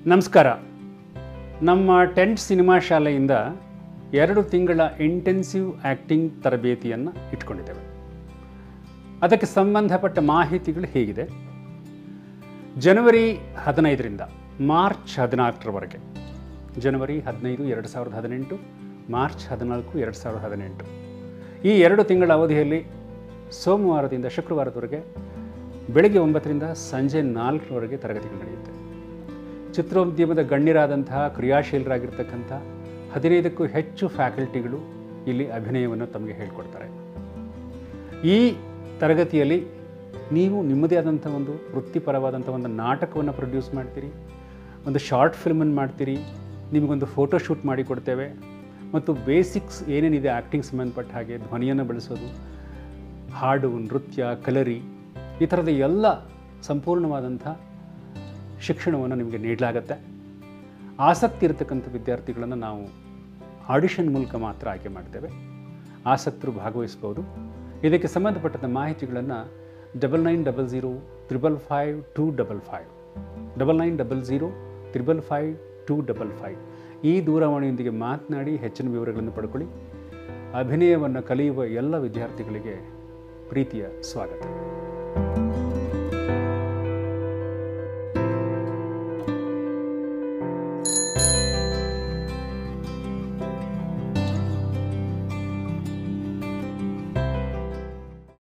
ನಮಸ್ಕಾರ ನಮ್ಮ tent cinema ಶಾಲೆಯಿಂದ ಎರಡು ತಿಂಗಳ ಇಂಟೆನ್ಸಿವ್ ಆ್ಯಕ್ಟಿಂಗ್ ತರಬೇತಿಯನ್ನು ಇಟ್ಕೊಂಡಿದ್ದೇವೆ ಅದಕ್ಕೆ ಸಂಬಂಧಪಟ್ಟ ಮಾಹಿತಿಗಳು ಹೇಗಿದೆ ಜನವರಿ ಹದಿನೈದರಿಂದ ಮಾರ್ಚ್ ಹದಿನಾಲ್ಕರವರೆಗೆ ಜನವರಿ ಹದಿನೈದು ಎರಡು ಸಾವಿರದ ಹದಿನೆಂಟು ಮಾರ್ಚ್ ಹದಿನಾಲ್ಕು ಎರಡು ಸಾವಿರದ ಹದಿನೆಂಟು ಈ ಎರಡು ತಿಂಗಳ ಅವಧಿಯಲ್ಲಿ ಸೋಮವಾರದಿಂದ ಶುಕ್ರವಾರದವರೆಗೆ ಬೆಳಗ್ಗೆ ಒಂಬತ್ತರಿಂದ ಸಂಜೆ ನಾಲ್ಕರವರೆಗೆ ತರಗತಿಗಳು ನಡೆಯುತ್ತೆ ಚಿತ್ರೋದ್ಯಮದ ಗಣ್ಯರಾದಂತಹ ಕ್ರಿಯಾಶೀಲರಾಗಿರ್ತಕ್ಕಂಥ ಹದಿನೈದಕ್ಕೂ ಹೆಚ್ಚು ಫ್ಯಾಕಲ್ಟಿಗಳು ಇಲ್ಲಿ ಅಭಿನಯವನ್ನು ತಮಗೆ ಹೇಳ್ಕೊಡ್ತಾರೆ ಈ ತರಗತಿಯಲ್ಲಿ ನೀವು ನಿಮ್ಮದೇ ಆದಂಥ ಒಂದು ವೃತ್ತಿಪರವಾದಂಥ ಒಂದು ನಾಟಕವನ್ನು ಪ್ರೊಡ್ಯೂಸ್ ಮಾಡ್ತೀರಿ ಒಂದು ಶಾರ್ಟ್ ಫಿಲ್ಮನ್ನು ಮಾಡ್ತೀರಿ ನಿಮಗೊಂದು ಫೋಟೋ ಶೂಟ್ ಮಾಡಿ ಕೊಡ್ತೇವೆ ಮತ್ತು ಬೇಸಿಕ್ಸ್ ಏನೇನಿದೆ ಆ್ಯಕ್ಟಿಂಗ್ ಸಂಬಂಧಪಟ್ಟ ಹಾಗೆ ಧ್ವನಿಯನ್ನು ಬಳಸೋದು ಹಾಡು ನೃತ್ಯ ಕಲರಿ ಈ ಥರದ ಎಲ್ಲ ಸಂಪೂರ್ಣವಾದಂಥ ಶಿಕ್ಷಣವನ್ನು ನಿಮಗೆ ನೀಡಲಾಗತ್ತೆ ಆಸಕ್ತಿ ಇರತಕ್ಕಂಥ ವಿದ್ಯಾರ್ಥಿಗಳನ್ನು ನಾವು ಆಡಿಷನ್ ಮೂಲಕ ಮಾತ್ರ ಆಯ್ಕೆ ಮಾಡ್ತೇವೆ ಆಸಕ್ತರು ಭಾಗವಹಿಸ್ಬೋದು ಇದಕ್ಕೆ ಸಂಬಂಧಪಟ್ಟಂಥ ಮಾಹಿತಿಗಳನ್ನು double nine double zero triple five two double five double nine double zero triple five two double five ಈ ದೂರವಾಣಿಯೊಂದಿಗೆ ಮಾತನಾಡಿ ಹೆಚ್ಚಿನ ವಿವರಗಳನ್ನು ಪಡ್ಕೊಳ್ಳಿ ಅಭಿನಯವನ್ನು ಕಲಿಯುವ ಎಲ್ಲ ವಿದ್ಯಾರ್ಥಿಗಳಿಗೆ ಪ್ರೀತಿಯ ಸ್ವಾಗತ